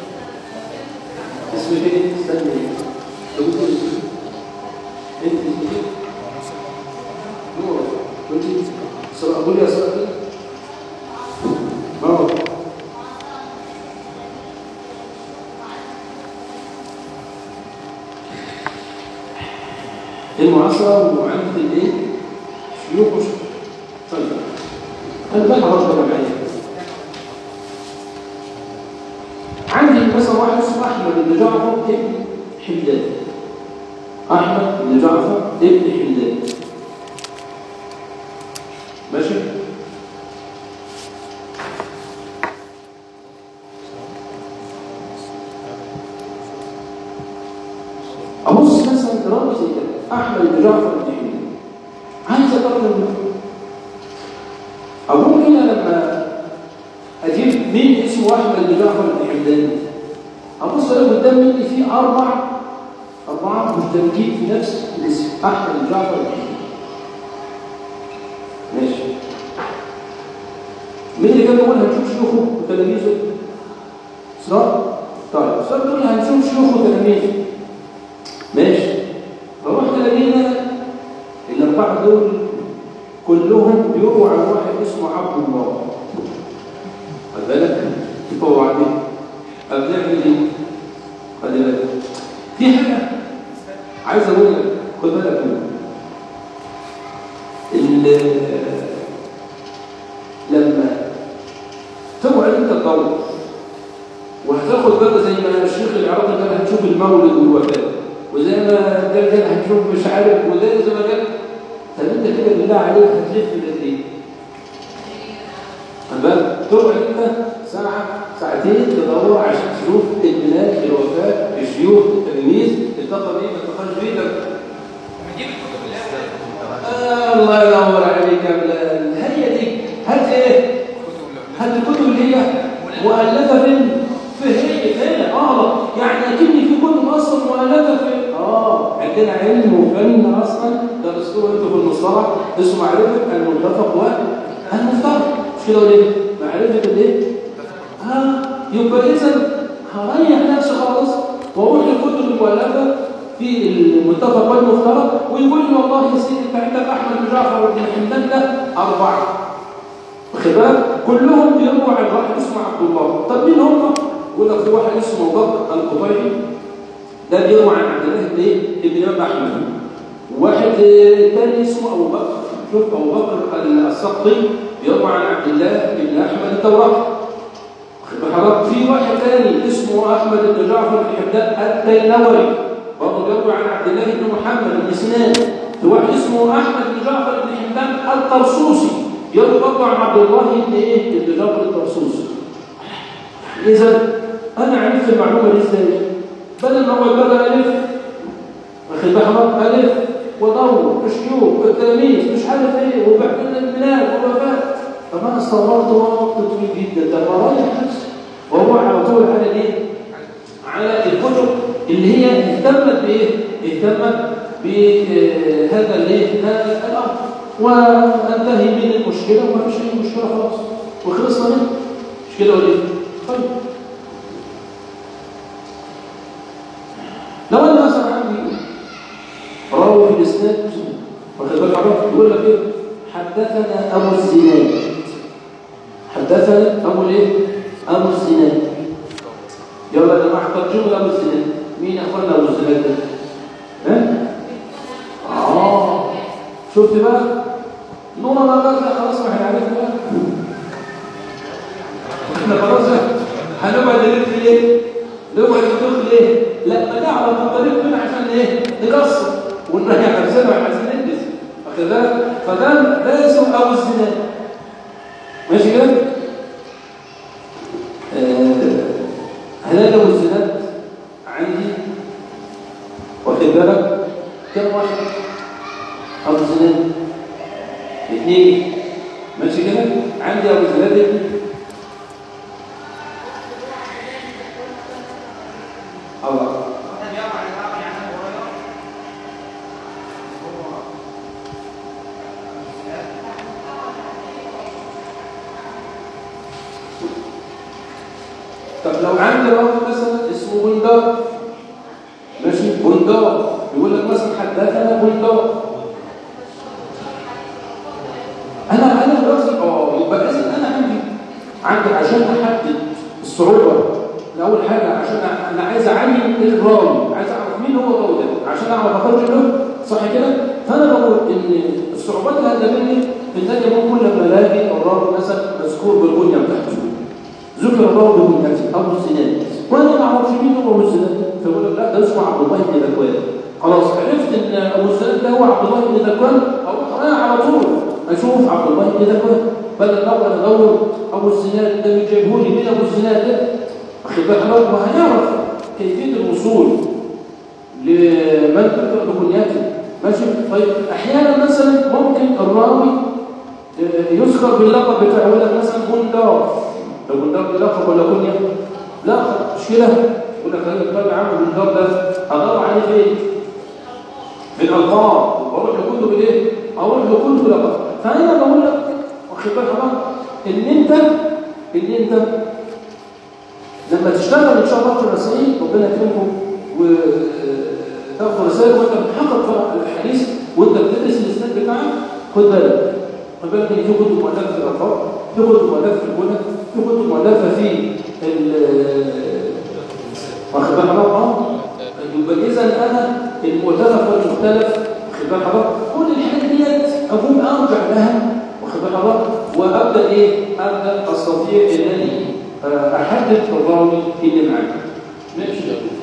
اسمك ايه؟ استنى تقول لي انت اسمك ايه؟ نور قلت لي سرعة قول يا سرعة كده اه المعاصرة ومعرفة الايه؟ شيوخ وشيوخ طيب انا بقى ربنا معايا عندي مثلا واحد اسمه احمد بن جعفر ابن حمدان احمد بن جعفر ابن حمدان ماشي ابص مثلا راوي زي كده احمد بن جعفر بن حمدان عايز اترجم له اقول هنا لما اجيب مين اسمه احمد بن جعفر بن حمدان ابص الاقي قدام مني في اربع اربعه مشتركين في نفس الاسم احمد بن جعفر بن حمدان ماشي مين اللي كان بيقول هنشوف شيوخه وتلاميذه؟ صح؟ طيب صار بيقول هنشوف شيوخه وتلاميذه ماشي فروحت لقينا الأربعة دول كلهم بيرووا عن واحد اسمه عبد الله خد بالك هو بعدين طب نعمل ايه؟ خد بالك في حاجة عايز اقول لك خد بالك منها ال- لما تقعد انت تدور وهتاخد بقى زي ما الشيخ العراقي قال هتشوف المولد والوفاه وزي ما ده قال هتشوف مش عارف وده زي ما قال طب انت كده بالله عليك هتلف قد ايه؟ خد بالك تقعد انت ساعه ساعتين تدور عشان تشوف الميلاد الوفاه الشيوخ التلميذ التقى بيه ما التقاش بيه ده بنجيب الكتب اللي هي آه الله ينور عليك يا بلال هي دي هات ايه هات الكتب اللي هي مؤلفه فين في هي هنا اه يعني اكني في كتب اصلا مؤلفه في اه عندنا علم وفن اصلا درستوه انتوا في المصطلح اسمه معرفه المتفق والمفترق مش كده ولا ايه؟ معرفه الايه؟ ها يبقى اذا هريح نفسي خالص واروح للكتب المؤلفه في المتفق والمفترق ويقول لي والله يا سيدي انت عندك احمد بن جعفر بن حمدان ده اربعه واخد بالك كلهم بيرووا عن واحد اسمه عبد الله طب مين هم؟ يقول لك في واحد اسمه ابو بكر القطيعي ده بيروي عن عبد الله بن ايه؟ ابن الامام احمد واحد ثاني اسمه ابو بكر شوف ابو بكر السقطي بيروي عن عبد الله بن احمد التوراقي حضرتك في واحد ثاني اسمه احمد بن جعفر بن حمدان التيلوري برضه بيروي عن عبد الله بن محمد بن سنان في واحد اسمه احمد بن جعفر بن حمدان الطرسوسي يروي برضه عن عبد الله بن ايه بن جعفر الطرسوسي اذا انا عرفت المعلومه دي ازاي بدل ما اقعد بقى الف واخد بالك الف ودور الشيوخ والتلاميذ مش عارف ايه وبعدين الميلاد والوفاه طب انا استغربت وقت طويل جدا ده ما رايح نفسي وهو على طول على ايه؟ على الكتب اللي هي اهتمت بايه؟ اهتمت بهذا الايه؟ هذا الامر وانتهي من المشكله وما فيش اي مشكله خلاص وخلصنا منها مش كده ولا ايه؟ طيب لو انا مثلا عندي راوي في الاسناد واخد بالك عرفت يقول لك ايه؟ حدثنا ابو الزناد حدثنا ابو الايه؟ ابو الزناد يلا يا جماعه ترجموا ابو الزناد مين اخوانا ابو الزناد ده؟ ها؟ اه شفت بقى؟ نور ما بقى خلاص ما احنا عرفنا بقى احنا خلاص هنقعد نلف ليه؟ نقعد ندخل ليه؟ لا ما نعرف الطريق من عشان ايه؟ نقصر ونريح نفسنا وعايزين ننجز واخد بالك؟ فده ده اسمه ابو الزناد ماشي كده؟ آه، هلاقي ابو الزناد عندي واخد بالك؟ كم واحد؟ ابو الزناد اثنين ماشي كده؟ عندي ابو الزناد ابني الله واحد بيقع عن العقل عن ابو هريره هو طب لو عندي راجل مثلا اسمه بندار ماشي بندار يقول لك مثلا حدثنا بندار انا انا دلوقتي اه يبقى اذا انا عندي عندي عشان احدد الصعوبه الاول حاجه عشان أ- انا عايز اعين الراوي عايز اعرف مين هو الراوي ده عشان اعرف اخرج له صح كده فانا بقول ان الصعوبات اللي هتقابلني في الثانيه ممكن لما الاقي الراوي مثلا مذكور بالبنيه بتاعته ذكر الراوي بنيته ابو الزناد وانا ما اعرفش مين هو ابو الزناد فيقول لك لا ده اسمه عبد الله بن ذكوان خلاص عرفت ان ابو الزناد ده هو عبد الله بن ذكوان اروح انا على طول اشوف عبد الله بن ذكوان بدل الاول ادور ابو الزناد ده بيجيبه لي مين ابو الزناد ده واخد بالك حضرتك وهنعرف كيفيه الوصول لمن ذكر بكنيته ماشي طيب احيانا مثلا ممكن الراوي يذكر باللقب بتاعه يقول لك مثلا بندار ده بندار ده لقب ولا كنيه؟ لا مش كده يقول لك انا الكتاب يا عم بندار ده ادور عليه فين؟ في الالقاب واروح لكله بالايه؟ اروح لكله بلقب فانا بقول لك واخد بالك حضرتك ان انت ان انت لما تشتغل ان شاء الله في الرسائل ربنا يكرمكم وتاخد رسائل وانت بتحقق في الحديث وانت بتدرس الاسناد بتاعك خد بالك خد بالك ان في كتب مؤلفه في الالفاظ في كتب مؤلفه في الجمل في كتب مؤلفه في ال- واخد بالك اه يبقى اذا انا المؤتلف والمختلف واخد بالك حضرتك كل الحاجات ديت اقوم ارجع لها واخد بالك حضرتك وابدا ايه ابدا استطيع انني آه، احدد الراوي اللي معاك ماشي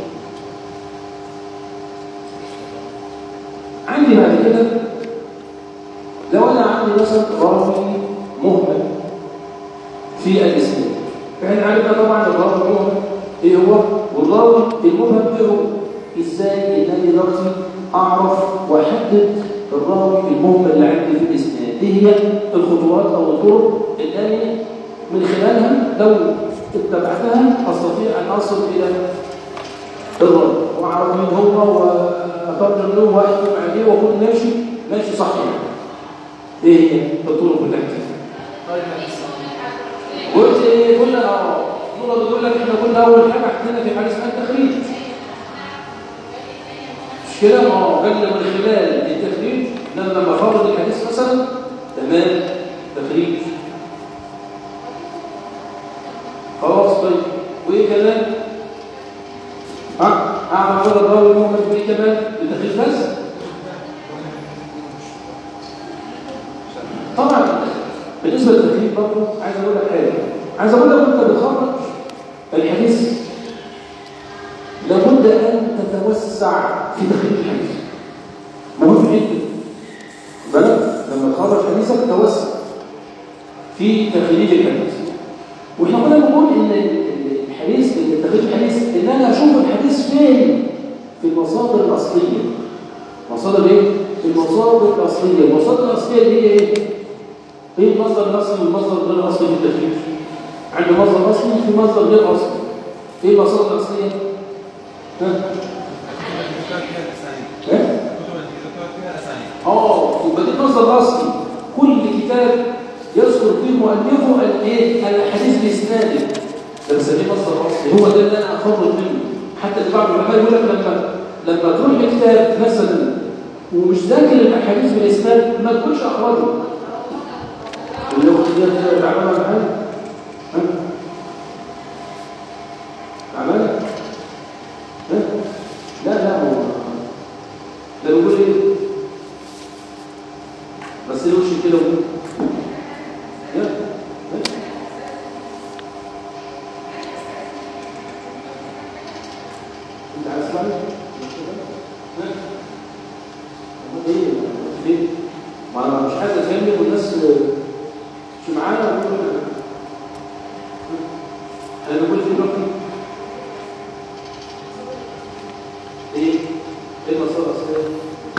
عندي بعد كده لو انا عندي مثلا راوي مهمل في الاسلام فاحنا عرفنا طبعا الراوي المهمل ايه هو والراوي المبهم ايه هو ازاي ان انا دلوقتي اعرف واحدد الراوي المهمل اللي عندي في الاسناد ايه هي الخطوات او الطرق اللي انا من خلالها لو اتبعتها استطيع ان اصل الى الراوي واعرف مين هو واترجم له واحكم عليه واكون ماشي ماشي صح يعني ايه هي الطرق بتاعتي طيب قلت ايه قلنا اه نقطه بتقول لك احنا قلنا اول حاجه عندنا في حاجه اسمها التخريج مش كده اه قال لي من خلال التخريج لما لما فرض الحديث مثلا تمام تخريج خلاص طيب وايه كمان ها اعمل ولا الراوي المؤمن بايه كمان بتخريج بس طبعا بالنسبه للتخريج برضه عايز اقول لك حاجه عايز اقول لك انت بتخرج الحديث لابد ان تتوسع في تخريج الحديث مهم جدا بالك لما تخرج حديثك توسع في تخريج الحديث واحنا كنا بنقول ان الحديث ان تخريج الحديث ان انا اشوف الحديث فين في المصادر الاصليه مصادر ايه المصادر الاصليه المصادر الاصليه دي ايه ايه المصدر الاصلي والمصدر غير الاصلي في التخريج عندي مصدر اصلي وفي مصدر غير اصلي ايه المصادر الاصليه ها ها اه يبقى دي مصدر اصلي كل كتاب يذكر فيه مؤلفه الايه الاحاديث باسناده ده بسميه مصدر اصلي هو ده اللي انا اخرج منه حتى بعض العلماء يقول لك لما لما تروح لكتاب مثلا ومش ذاكر الاحاديث بالاسناد ما تكونش اخرجه اللي هو دي تعملها معايا ها عملها ها لا لا هو ده بيقول ايه بس ليه وش كده وكده يا ها؟ انت عايز تسمعني ها هو ايه ليه ما انا مش عايز اتكلم والناس مش معانا ويقولوا انا انا بقول في دلوقتي ايه ايه المصادر الاصليه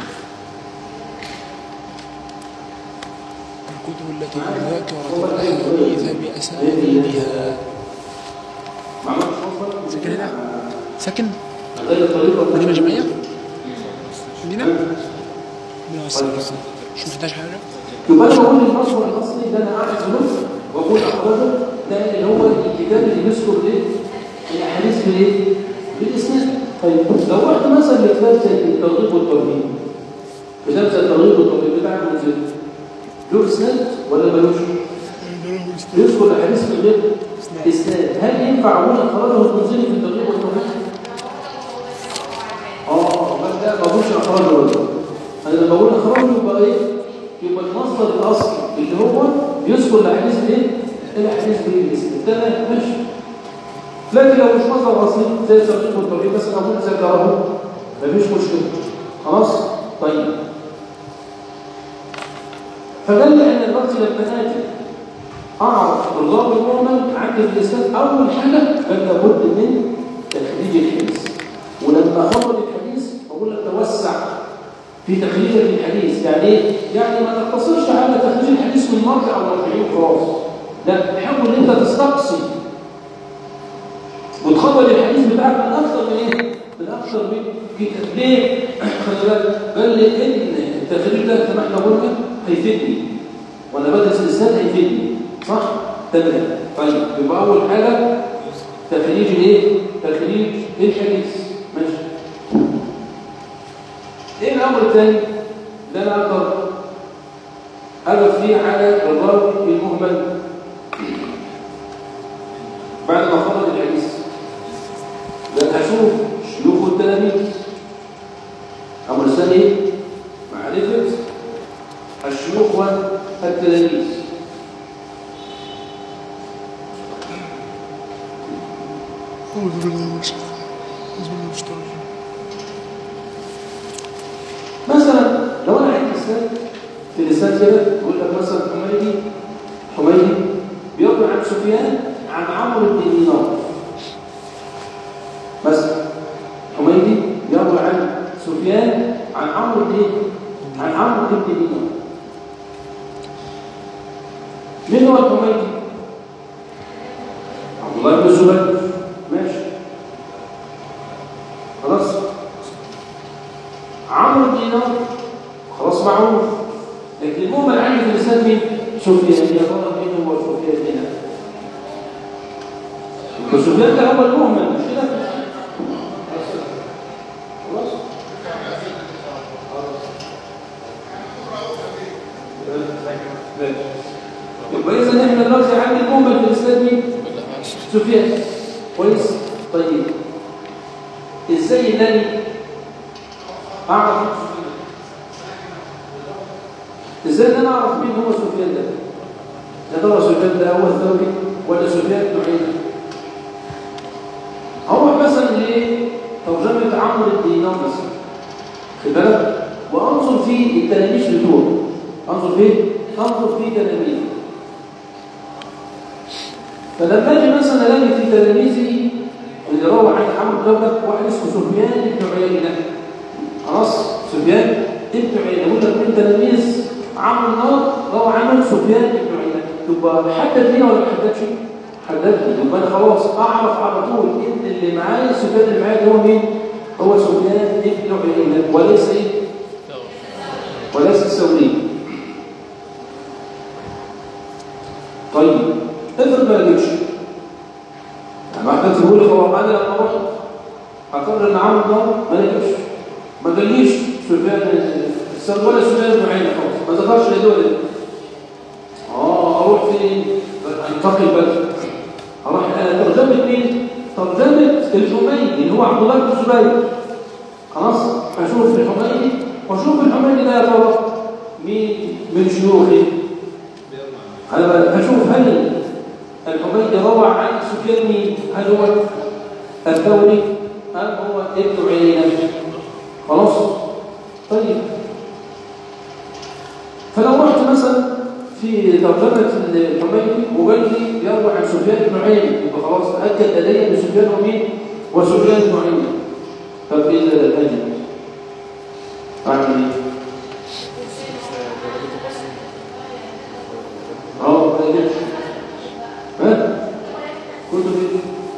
الكتب التي ذكرت الأحاديث بأسانيدها ما عملتش مصدر ساكن هنا؟ ساكن غير الطريقه مدينة جمعية مدينة مدينة وسط مش محتاج حاجة يبقى انا بقول المصدر الاصلي ده انا قاعد في نص واقول اخرجه ده اللي هو الكتاب اللي بيذكر ايه الاحاديث بالايه بالاسناد طيب لو رحت مثلا لكتاب زي الترغيب والترهيب كتاب زي الترغيب والترهيب بتاع ابن زيد له اسناد ولا ملوش يذكر الاحاديث من غير اسناد هل ينفع اقول اخرجه المنزلي في الترغيب والترهيب اه بس ده ما بقولش اخرجه ولا انا لما بقول اخرجه يبقى ايه يبقى المصدر الاصلي اللي هو بيذكر الاحاديث ايه الاحاديث بالاسم تمام ماشي لكن لو مش مصدر اصلي زي الترغيب والترهيب مثلا اقول ذكره مفيش مشكله خلاص طيب فدل ان الوقت لما اجي اعرف الراوي المؤمن عندي في الاسناد اول حاجه كان لابد من تخريج الحديث ولما اخرج الحديث اقول لك توسع في تخريج الحديث يعني ايه؟ يعني ما تقتصرش على تخريج الحديث من مرجع او مرجعين خلاص لا حاول ان انت تستقصي وتخرج الحديث بتاعك من اكثر من ايه؟ من اكثر من كتاب ليه؟ خلي بالك قال لي ان التخريج ده زي ما احنا قلنا هيفيدني وانا بدرس الاسناد هيفيدني صح؟ تمام طيب يبقى اول حاجه تخريج الايه تخريج الحديث ماشي ايه الامر الثاني اللي انا اقدر اقف فيه على الراوي المهمل بعد ما خرج الحديث لان هشوف شيوخ التلاميذ امر الثاني ايه معرفه الشيوخ والتلاميذ أعوذ بالله من الشيطان أعوذ بالله من الشيطان الرجيم. مثلا لو انا عندي لسان في لسان كده يقول لك مثلا حميدي حميدي بيروي عن سفيان عن عمرو بن دينار مثلا حميدي بيروي عن سفيان عن عمرو بن عن عمرو بن دينار مين هو الحميدي؟ عبد الله بن الزبير ماشي خلاص عمرو بن دينار خلاص معروف لكن المهمل عندي في اللسان مين؟ سفيان يا ترى مين هو سفيان هنا؟ يبقى سفيان ده هو المهمل مش كده؟ خلاص؟ يبقى اذا احنا دلوقتي عندي المهمل في الاسناد مين؟ سفيان كويس؟ طيب ازاي انني اعرف ازاي ان انا اعرف مين هو سفيان ده يا ترى سفيان ده اول ثوري ولا سفيان بن عيينه اروح مثلا لايه ترجمه عمرو الدينار مثلا خد بالك وانظر في التلاميذ بتوعه انظر فين انظر في تلاميذه فلما اجي مثلا الاقي في تلاميذي اللي روى عن عمرو دوله واحد اسمه سفيان بن عيينه خلاص سفيان ابن عيينه يقول لك من تلاميذ عمرو النار روى عنه سفيان بن عيينه تبقى حدد لي ولا ما حددش؟ حدد لي يبقى انا خلاص اعرف على طول ان اللي معايا سفيان اللي معايا هو مين؟ هو سفيان بن عيينه وليس ايه؟ وليس الثوري طيب افرض ما لقيتش يعني واحد تقول لي خلاص انا لما رحت هقرر ان عمرو النار ما لقيتش ما قاليش سفيان الثوري ولا سفيان بن عيينه خالص ما ذكرش لدول اه اروح فين؟ انتقل بقى اروح آه، ترجمه مين؟ ترجمه الحميدي اللي هو عبد الله بن الزبير خلاص اشوف الحميدي واشوف الحميدي ده يا ترى مين من شيوخي انا اشوف هل الحميدي روى عن سفيان مين هل هو الثوري ام هو ابن عيينه خلاص طيب فلو رحت مثلا في ترجمه الحميدي وقال لي يروى عن سفيان بن عيينه يبقى خلاص اكد لدي ان سفيان هو مين وسفيان بن عيينه طب اذا لم اجد اعمل ايه؟ اه ما قدرتش ها كنت في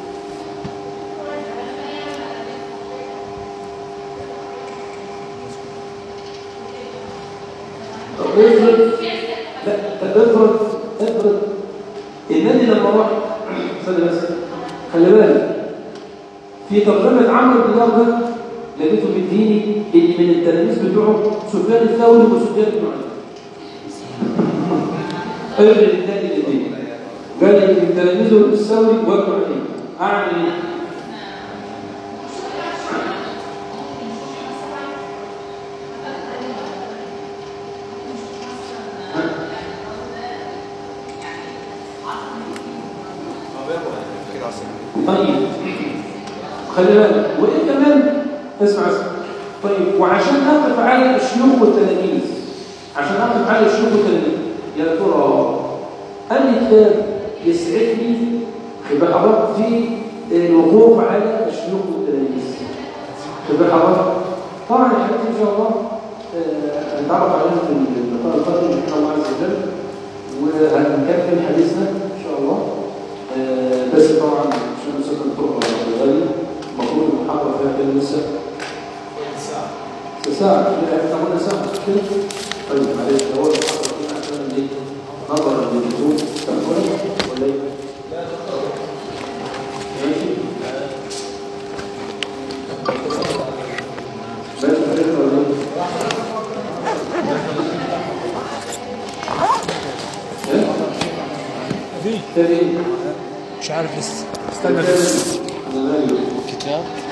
طب افرض لا طب افرض افرض انني لما رحت استنى بس خلي بالك في ترجمه عمرو بن ده لقيته بيديني اللي من التلاميذ بتوعه سفيان الثوري وسفيان بن عيينه ارجع للتاني الاثنين قال لي من تلاميذه الثوري وابن عيينه اعمل ايه؟ طيب خلي بالك وايه كمان اسمع اسمع طيب وعشان اقف على الشيوخ والتلاميذ عشان اقف على الشيوخ والتلاميذ يا ترى اي كتاب يسعدني خد حضرتك في الوقوف على الشيوخ والتلاميذ خد حضرتك طبعا الحاجات ان شاء الله آه، هنتعرف عليها في اللقاء القادم ان شاء الله عز وجل وهنكمل حديثنا ان شاء الله آه، بس طبعا عشان نسيب الطرق الغالي المفروض المحاضره فيها كده لسه ساعة احنا قلنا ساعة مش كده؟ طيب معلش هو المحاضره دي عشان دي نظرا للجهود ولا ايه؟ ماشي بس كده ولا ايه؟ دي تاني مش عارف لسه استنى كتاب